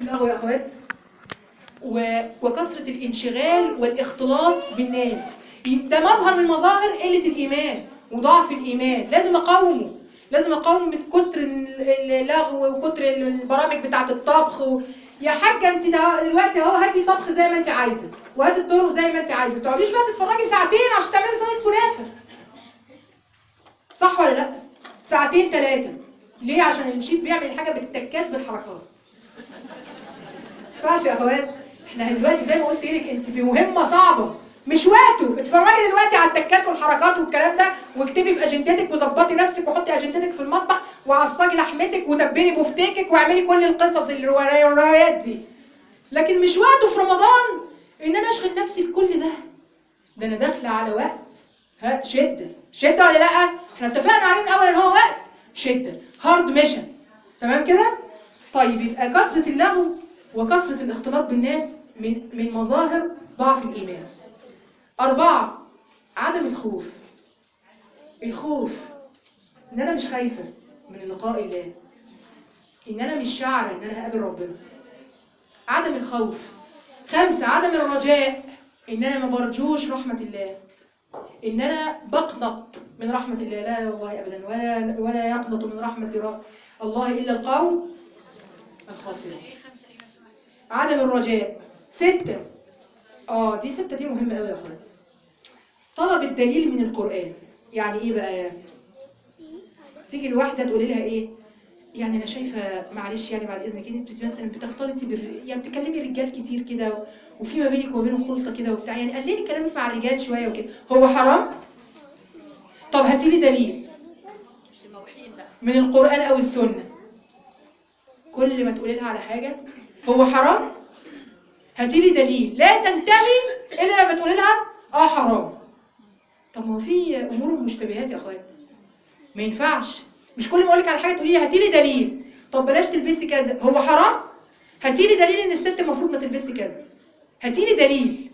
اللغو يا اخوات و- وكثرة الانشغال والاختلاط بالناس ده مظهر من مظاهر قلة الإيمان وضعف الإيمان لازم أقاومه لازم أقاوم من كتر ال- اللغو وكتر البرامج بتاعة الطبخ و... يا حاجة انت ده- دلوقتي اهو هاتي طبخ زي ما انت عايزة وهاتي الطرق زي ما انت عايزة ما تقعديش بقى تتفرجي ساعتين عشان تعملي صينية كنافة صح ولا لا؟ ساعتين ثلاثة ليه؟ عشان الشيف بيعمل الحاجة بالتكات بالحركات ينفعش يا اخوات احنا دلوقتي زي ما قلت لك انت في مهمه صعبه مش وقته اتفرجي دلوقتي على التكات والحركات والكلام ده واكتبي في اجندتك وظبطي نفسك وحطي اجندتك في المطبخ وعصجي لحمتك وتبلي بفتيكك واعملي كل القصص الروايات الروايات دي لكن مش وقته في رمضان ان انا اشغل نفسي بكل ده ده انا داخله على وقت ها شده شده ولا لا احنا اتفقنا عليه من اول ان هو وقت شده هارد ميشن تمام كده طيب يبقى كثره اللغو وكثره الاختلاط بالناس من من مظاهر ضعف الايمان أربعة عدم الخوف الخوف إن أنا مش خايفة من لقاء الله إن أنا مش شاعرة إن أنا هقابل ربنا عدم الخوف خمسة عدم الرجاء إن أنا ما برجوش رحمة الله إن أنا بقنط من رحمة الله لا والله أبدا ولا ولا يقنط من رحمة ر- الله إلا القوم الخاسرون عدم الرجاء ستة اه دي ستة دي مهمة قوي يا اخوان طلب الدليل من القرآن يعني ايه بقى يعني تيجي الواحدة تقول لها ايه يعني انا شايفة معلش يعني بعد اذنك انت مثلا بتختلطي بال... يعني بتكلمي رجال كتير كده و... وفي ما بينك وبينهم خلطة كده وبتاع يعني قللي كلامك مع الرجال شوية وكده هو حرام طب هاتي لي دليل من القرآن او السنة كل ما تقولي لها على حاجة هو حرام هاتي لي دليل لا تنتهي الا لما تقولي لها اه حرام طب ما هو في امور مشتبهات يا اخوات ما ينفعش مش كل ما اقول لك على حاجه تقولي لي هاتي لي دليل طب بلاش تلبسي كذا هو حرام هاتي لي دليل ان الست المفروض ما تلبسي كذا هاتي لي دليل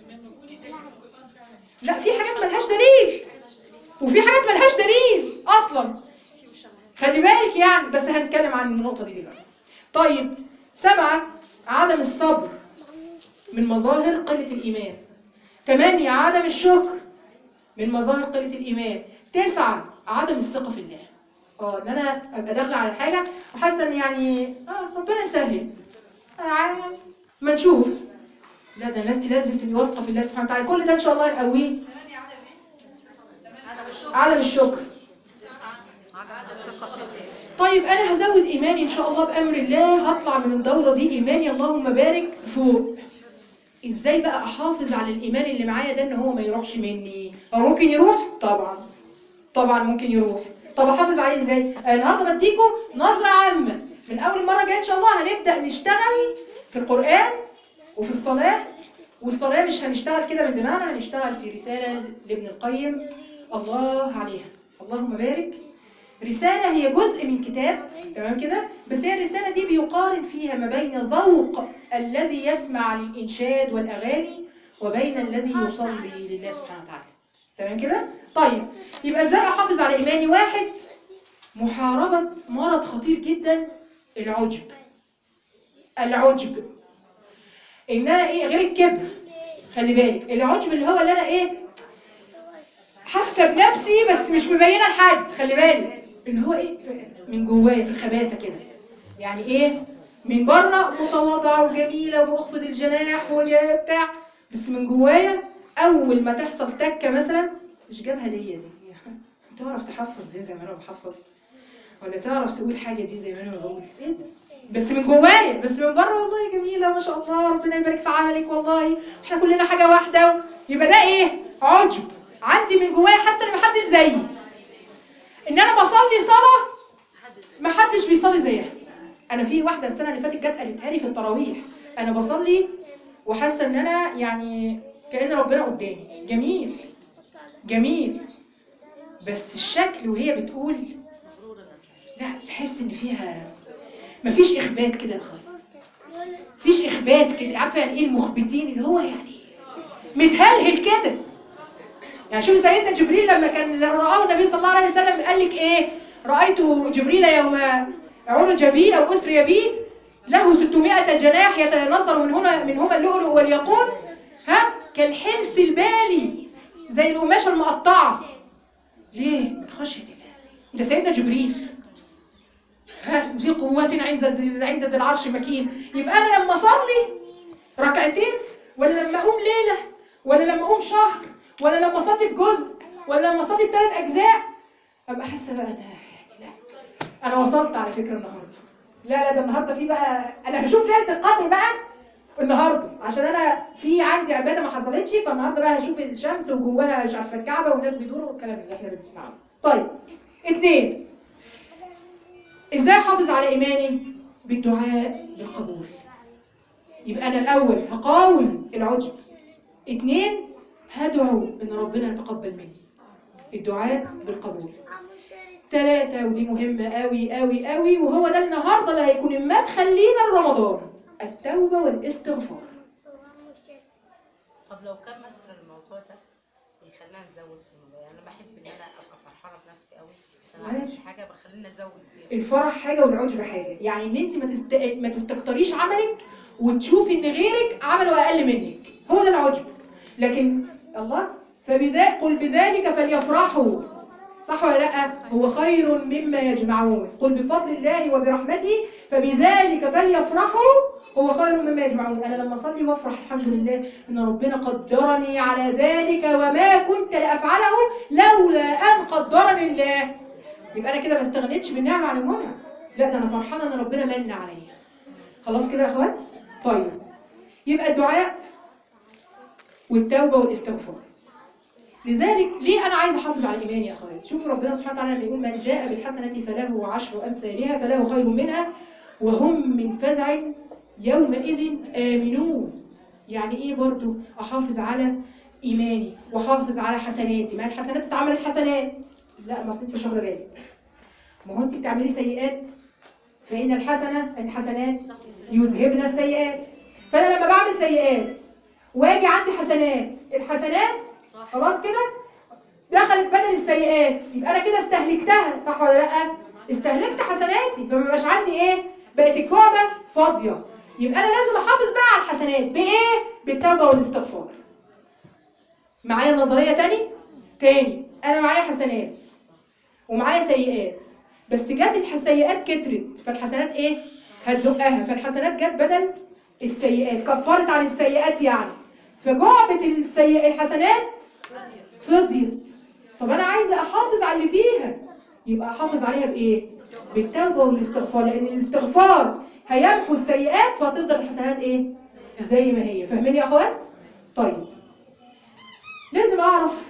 لا في حاجات ملهاش دليل وفي حاجات ملهاش دليل اصلا خلي بالك يعني بس هنتكلم عن النقطه دي دلوقتي طيب سبعه عدم الصبر من مظاهر قلة الإيمان ثمانية عدم الشكر من مظاهر قلة الإيمان تسعة عدم الثقة في الله اه ان انا ابقى داخله على حاجه وحاسه ان يعني اه ربنا يسهل آه يعني ما نشوف لا ده انت لازم تبقي واثقه في الله سبحانه وتعالى كل ده ان شاء الله نقويه عدم الشكر طيب انا هزود ايماني ان شاء الله بامر الله هطلع من الدوره دي ايماني اللهم بارك فوق ازاي بقى احافظ على الايمان اللي معايا ده ان هو ما يروحش مني هو ممكن يروح طبعا طبعا ممكن يروح طب احافظ عليه ازاي آه، النهارده بديكم نظره عامه من اول مره جايه ان شاء الله هنبدا نشتغل في القران وفي الصلاه والصلاه مش هنشتغل كده من دماغنا هنشتغل في رساله لابن القيم الله عليها اللهم بارك رسالة هي جزء من كتاب تمام كده بس هي الرسالة دي بيقارن فيها ما بين ذوق الذي يسمع للإنشاد والأغاني وبين الذي يصلي لله سبحانه وتعالى تمام كده طيب يبقى ازاي احافظ على ايماني واحد محاربة مرض خطير جدا العجب العجب ان انا ايه غير الكبر خلي بالك العجب اللي هو اللي انا ايه حاسه بنفسي بس مش مبينه لحد خلي بالك اللي هو ايه من جوايا في الخباثه كده يعني ايه من بره متواضعه وجميله وبخفض الجناح وبتاع بس من جوايا اول ما تحصل تكه مثلا مش جابها ليا دي تعرف تحفظ دي زي ما انا بحفظ ولا تعرف تقول حاجه دي زي ما انا بقول ايه ده بس من جوايا بس من بره والله جميله ما شاء الله ربنا يبارك في عملك والله احنا كلنا حاجه واحده يبقى ده ايه عجب عندي من جوايا حاسه ان محدش زيي ان انا بصلي صلاه محدش بيصلي زيها انا في واحده السنه اللي فاتت جت قالتها لي في التراويح انا بصلي وحاسه ان انا يعني كأن ربنا قدامي جميل جميل بس الشكل وهي بتقول لا تحس ان فيها مفيش اخبات كده يا اخويا مفيش اخبات كده عارفه يعني ايه المخبتين اللي هو يعني متهلهل كده يعني شوف سيدنا جبريل لما كان رآه النبي صلى الله عليه وسلم قال لك ايه رأيت جبريل يوم عرج بي او اسري بي له 600 جناح يتناثر من هنا منهما اللؤلؤ والياقوت ها كالحلس البالي زي القماشه المقطعه ليه من خشيه الله ده سيدنا جبريل ها ذي قوة عند عند ذي العرش مكين يبقى انا لما اصلي ركعتين ولا لما اقوم ليله ولا لما اقوم شهر ولا لما اصلي بجزء ولا لما اصلي بثلاث اجزاء ابقى حاسه بقى ده لا انا وصلت على فكره النهارده لا لا ده النهارده في بقى انا هشوف ليله القدر بقى النهارده عشان انا في عندي عباده ما حصلتش فالنهارده بقى هشوف الشمس وجواها مش عارفه الكعبه والناس بيدوروا والكلام اللي احنا بنسمعه طيب اثنين ازاي احافظ على ايماني بالدعاء بالقبول يبقى انا الاول هقاوم العجب اثنين هدعو ان ربنا يتقبل مني الدعاء بالقبول ثلاثة ودي مهمة قوي قوي قوي وهو ده النهاردة اللي هيكون المدخل لينا لرمضان التوبة والاستغفار طب لو كان مثلا الموضوع ده يخلينا نزود في الموضوع يعني انا بحب ان انا ابقى فرحانه بنفسي قوي بس انا ما عملتش حاجه بخليني ازود فيها الفرح حاجة والعجب حاجة يعني ان انت ما, تست... ما تستكتريش عملك وتشوفي ان غيرك عملوا اقل منك هو ده العجب لكن الله فبذا قل بذلك فليفرحوا صح ولا لا هو خير مما يجمعون قل بفضل الله وبرحمته فبذلك فليفرحوا هو خير مما يجمعون انا لما اصلي وافرح الحمد لله ان ربنا قدرني على ذلك وما كنت لافعله لولا ان قدرني الله يبقى انا كده ما استغنيتش بالنعمه عن المنعم لا ده انا فرحانه ان ربنا من عليا خلاص كده يا اخوات طيب يبقى الدعاء والتوبه والاستغفار لذلك ليه انا عايزه احافظ على ايماني يا اخوات شوفوا ربنا سبحانه وتعالى لما يقول من جاء بالحسنه فله عشر امثالها فله خير منها وهم من فزع يومئذ امنون يعني ايه برضو احافظ على ايماني واحافظ على حسناتي ما الحسنات اتعملت حسنات لا ما انت مش واخده بالك ما هو انت بتعملي سيئات فان الحسنه الحسنات يذهبن السيئات فانا لما بعمل سيئات واجي عندي حسنات الحسنات خلاص كده دخلت بدل السيئات يبقى انا كده استهلكتها صح ولا لا استهلكت حسناتي فما بقاش عندي ايه بقت الكعبه فاضيه يبقى انا لازم احافظ بقى على الحسنات بايه بالتوبه والاستغفار معايا نظريه تاني تاني انا معايا حسنات ومعايا سيئات بس جت السيئات كترت فالحسنات ايه هتزقها فالحسنات جت بدل السيئات كفرت عن السيئات يعني فجعبت السيئ الحسنات فضيت طب انا عايزه احافظ على اللي فيها يبقى احافظ عليها بايه بالتوبه والاستغفار لان الاستغفار هيمحو السيئات فهتفضل الحسنات ايه زي ما هي فاهمين يا اخوات طيب لازم اعرف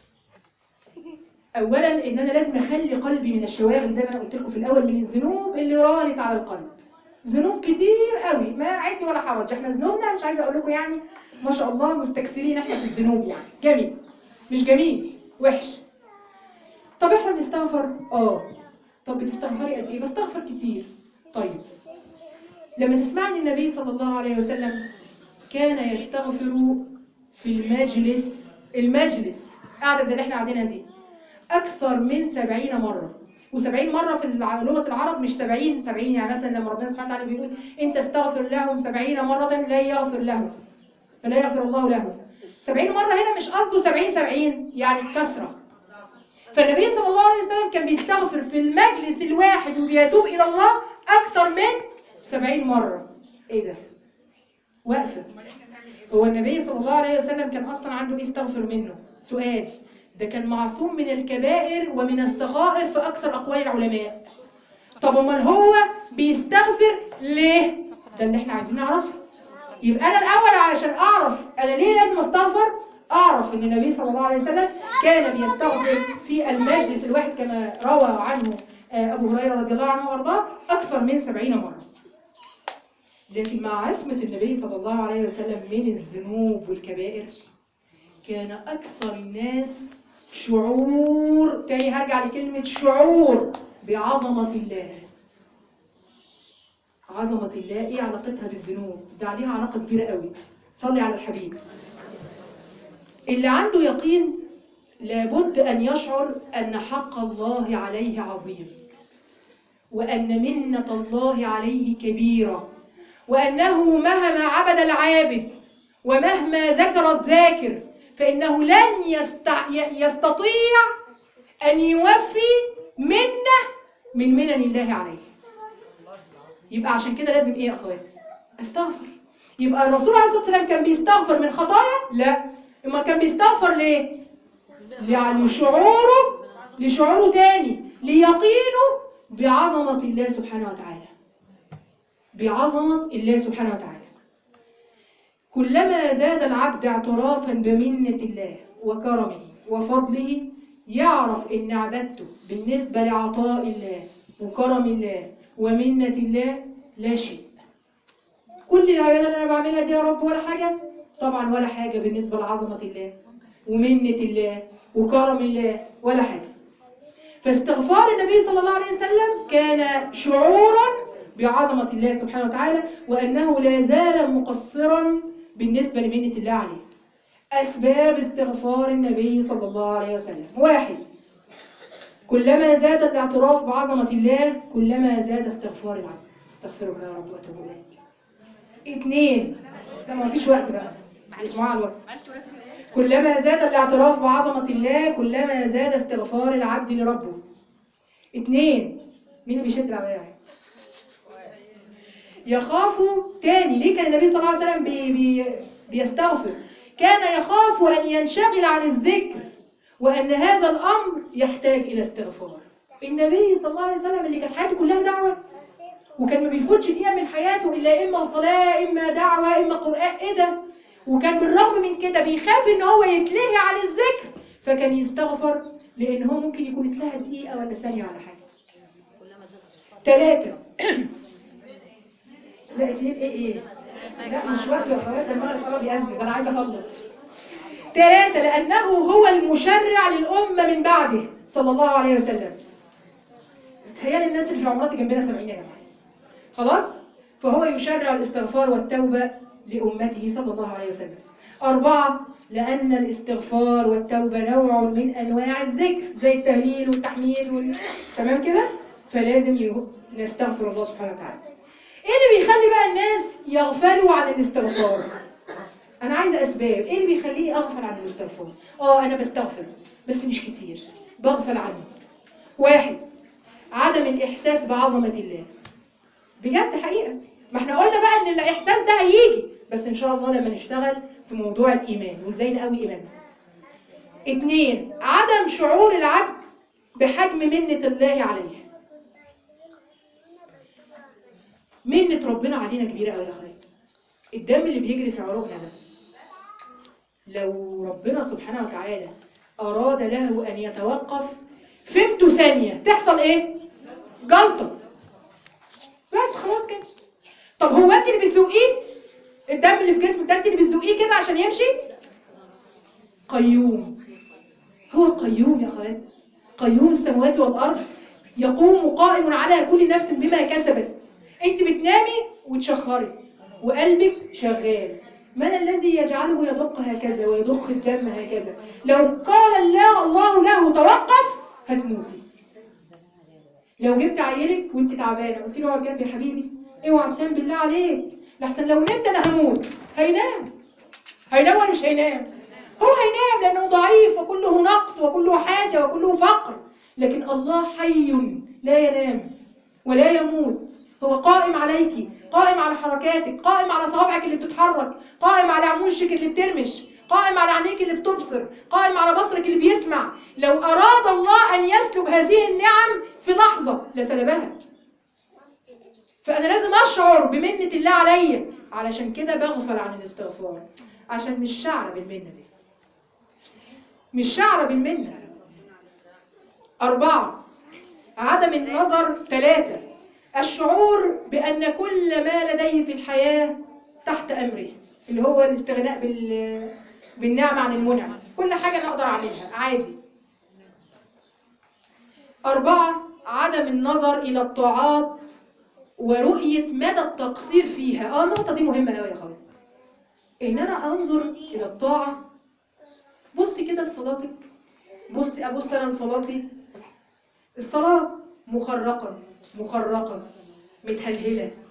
اولا ان انا لازم اخلي قلبي من الشواغل زي ما انا قلت لكم في الاول من الذنوب اللي رانت على القلب ذنوب كتير قوي ما عدي ولا حرج احنا ذنوبنا مش عايزه اقول لكم يعني ما شاء الله مستكثرين احنا في الذنوب يعني جميل مش جميل وحش طب احنا بنستغفر اه طب بتستغفري قد ايه بستغفر كتير طيب لما تسمعني النبي صلى الله عليه وسلم كان يستغفر في المجلس المجلس قاعدة زي اللي احنا قاعدينها دي أكثر من سبعين مرة وسبعين مرة في الع- لغة العرب مش سبعين سبعين يعني مثلا لما ربنا سبحانه وتعالى بيقول انت استغفر لهم سبعين مرة لا يغفر لهم فلا يغفر الله لهم سبعين مرة هنا مش قصده سبعين سبعين يعني كثرة فالنبي صلى الله عليه وسلم كان بيستغفر في المجلس الواحد وبيتوب إلى الله أكثر من سبعين مرة إيه ده؟ واقفة هو النبي صلى الله عليه وسلم كان أصلا عنده إيه يستغفر منه سؤال ده كان معصوم من الكبائر ومن الصغائر في أكثر أقوال العلماء طب امال هو بيستغفر ليه؟ ده اللي احنا عايزين نعرفه يبقى أنا الأول عشان أعرف أنا ليه لازم أستغفر أعرف أن النبي صلى الله عليه وسلم كان بيستغفر في المجلس الواحد كما روى عنه آه، أبو هريرة رضي الله عنه وأرضاه أكثر من سبعين مرة لكن مع عصمة النبي صلى الله عليه وسلم من الذنوب والكبائر كان أكثر الناس شعور تاني هرجع لكلمة شعور بعظمة الله عظمة الله ايه علاقتها بالذنوب ده عليها علاقة كبيرة قوي صلي على الحبيب اللي عنده يقين لابد أن يشعر أن حق الله عليه عظيم وأن منة الله عليه كبيرة وأنه مهما عبد العابد ومهما ذكر الذاكر فإنه لن يستع... ي- يستطيع أن يوفي منة من منن الله عليه يبقى عشان كده لازم ايه يا اخوات استغفر يبقى الرسول عليه الصلاه والسلام كان بيستغفر من خطايا لا اما كان بيستغفر ليه يعني لشعوره لشعوره تاني ليقينه بعظمه الله سبحانه وتعالى بعظمه الله سبحانه وتعالى كلما زاد العبد اعترافا بمنه الله وكرمه وفضله يعرف ان عبادته بالنسبه لعطاء الله وكرم الله ومنه الله لا شيء كل العبادة اللي أنا بعملها دي يا رب ولا حاجة طبعا ولا حاجة بالنسبة لعظمة الله ومنة الله وكرم الله ولا حاجة فاستغفار النبي صلى الله عليه وسلم كان شعورا بعظمة الله سبحانه وتعالى وأنه لا زال مقصرا بالنسبة لمنة الله عليه أسباب استغفار النبي صلى الله عليه وسلم واحد كلما زاد الاعتراف بعظمة الله كلما زاد استغفار العبد استغفرك يا رب واتوب إليك اثنين لا ما فيش وقت بقى معلش معاه الوقت كلما زاد الاعتراف بعظمة الله كلما زاد استغفار العبد لربه اثنين مين اللي بيشد العملية يخاف تاني ليه كان النبي صلى الله عليه وسلم بي بي بيستغفر كان يخاف أن ينشغل عن الذكر وأن هذا الأمر يحتاج إلى استغفار النبي صلى الله عليه وسلم اللي كانت حياته كلها دعوة وكان ما بيفوتش دقيقة من حياته إلا إما صلاة إما دعوة إما قرآن إيه ده وكان بالرغم من كده بيخاف إن هو يتلهي عن الذكر فكان يستغفر لأن هو ممكن يكون اتلهى دقيقة ولا ثانية ولا حاجة ثلاثة لا اتنين ايه ايه لا مش وقت يا اخوات ده المغرب قرب يأذن ده انا عايزه اخلص ثلاثة لأنه هو المشرع للأمة من بعده صلى الله عليه وسلم تخيل الناس اللي في العمرات جنبنا سامعين يا جماعة خلاص فهو يشرع الاستغفار والتوبة لأمته صلى الله عليه وسلم أربعة لأن الاستغفار والتوبة نوع من أنواع الذكر زي التهليل والتحميد وال... تمام كده فلازم ي... نستغفر الله سبحانه وتعالى ايه اللي بيخلي بقى الناس يغفلوا عن الاستغفار انا عايزه اسباب ايه اللي بيخليني اغفل عن الاستغفار اه انا بستغفر بس مش كتير بغفل عنه واحد عدم الاحساس بعظمه الله بجد حقيقه ما احنا قلنا بقى ان الاحساس ده هيجي بس ان شاء الله لما نشتغل في موضوع الايمان وازاي نقوي ايماننا اتنين عدم شعور العبد بحجم منة الله عليه منة ربنا علينا كبيرة قوي يا اخويا الدم اللي بيجري في عروقنا ده لو ربنا سبحانه وتعالى أراد له أن يتوقف فهمته ثانية تحصل إيه؟ جلطة بس خلاص كده طب هو أنت اللي بتزوقيه؟ الدم اللي في جسمك ده أنت اللي بتزوقيه كده عشان يمشي؟ قيوم هو قيوم يا أخوات قيوم السماوات والأرض يقوم قائم على كل نفس بما كسبت أنت بتنامي وتشخري وقلبك شغال من الذي يجعله يدق هكذا ويضخ الدم هكذا لو قال الله الله له توقف هتموتي لو جبت عيلك وانت تعبانه قلت له اقعد جنبي يا حبيبي اوعى تنام بالله عليك لحسن لو نمت انا هموت هينام هينام ولا مش هينام هو هينام لانه ضعيف وكله نقص وكله حاجه وكله فقر لكن الله حي لا ينام ولا يموت هو قائم عليك قائم على حركاتك قائم على صوابعك اللي بتتحرك قائم على عموشك اللي بترمش قائم على عينيك اللي بتبصر قائم على بصرك اللي بيسمع لو أراد الله أن يسلب هذه النعم في لحظة لسلبها فأنا لازم أشعر بمنة الله عليا علشان كده بغفل عن الاستغفار عشان مش شعر بالمنة دي مش شعر بالمنة أربعة عدم النظر ثلاثة الشعور بأن كل ما لديه في الحياة تحت أمره اللي هو الاستغناء بال... بالنعمة عن المنعم كل حاجة أنا أقدر أعملها عادي أربعة عدم النظر إلى الطاعات ورؤية مدى التقصير فيها اه النقطة دي مهمة أوي يا خالد إن أنا أنظر إلى الطاعة بصي كده لصلاتك بصي أبص أنا لصلاتي الصلاة مخرقة مخرقة متهلهلة